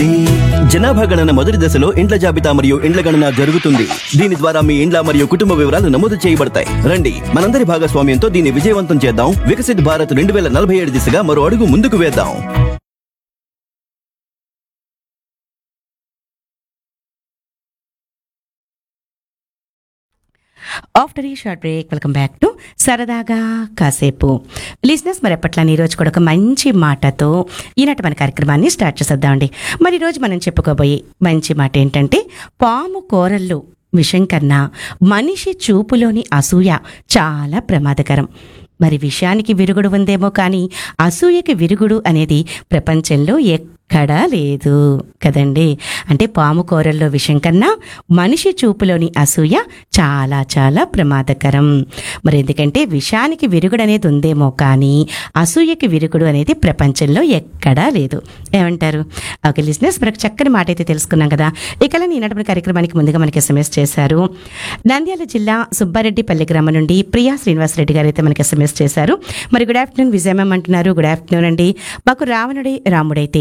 అభివృద్ధి జనాభా గణన మొదటి దశలో ఇండ్ల జాబితా మరియు ఇండ్ల గణన జరుగుతుంది దీని ద్వారా మీ ఇండ్ల మరియు కుటుంబ వివరాలు నమోదు చేయబడతాయి రండి మనందరి భాగస్వామ్యంతో దీన్ని విజయవంతం చేద్దాం వికసిత్ భారత్ రెండు వేల నలభై ఏడు దిశగా మరో అడుగు ముందుకు వేద్దాం ఆఫ్టర్ ఈ short break welcome back to సరదాగా కాసేపు లిజినెస్ మరి ఎప్పట్లానే ఈరోజు కూడా ఒక మంచి మాటతో ఈనాటి మన కార్యక్రమాన్ని స్టార్ట్ చేసేద్దామండి మరి ఈరోజు మనం చెప్పుకోబోయే మంచి మాట ఏంటంటే పాము కూరల్లో విషం కన్నా మనిషి చూపులోని అసూయ చాలా ప్రమాదకరం మరి విషయానికి విరుగుడు ఉందేమో కానీ అసూయకి విరుగుడు అనేది ప్రపంచంలో ఎక్కడా లేదు కదండి అంటే పాము కూరల్లో విషం కన్నా మనిషి చూపులోని అసూయ చాలా చాలా ప్రమాదకరం మరి ఎందుకంటే విషానికి విరుగుడు అనేది ఉందేమో కానీ అసూయకి విరుగుడు అనేది ప్రపంచంలో ఎక్కడా లేదు ఏమంటారు ఓకే లిజినెస్ మనకు చక్కని మాట అయితే తెలుసుకున్నాం కదా ఇకలా ఈనాటి కార్యక్రమానికి ముందుగా మనకి ఎస్ఎంఎస్ చేశారు నంద్యాల జిల్లా సుబ్బారెడ్డిపల్లి గ్రామం నుండి ప్రియా శ్రీనివాసరెడ్డి గారు అయితే మనకి ఎస్ఎంఎస్ చేశారు మరి గుడ్ ఆఫ్టర్నూన్ విజయమ్మ అంటున్నారు గుడ్ ఆఫ్టర్నూన్ అండి మాకు రావణుడి రాముడైతే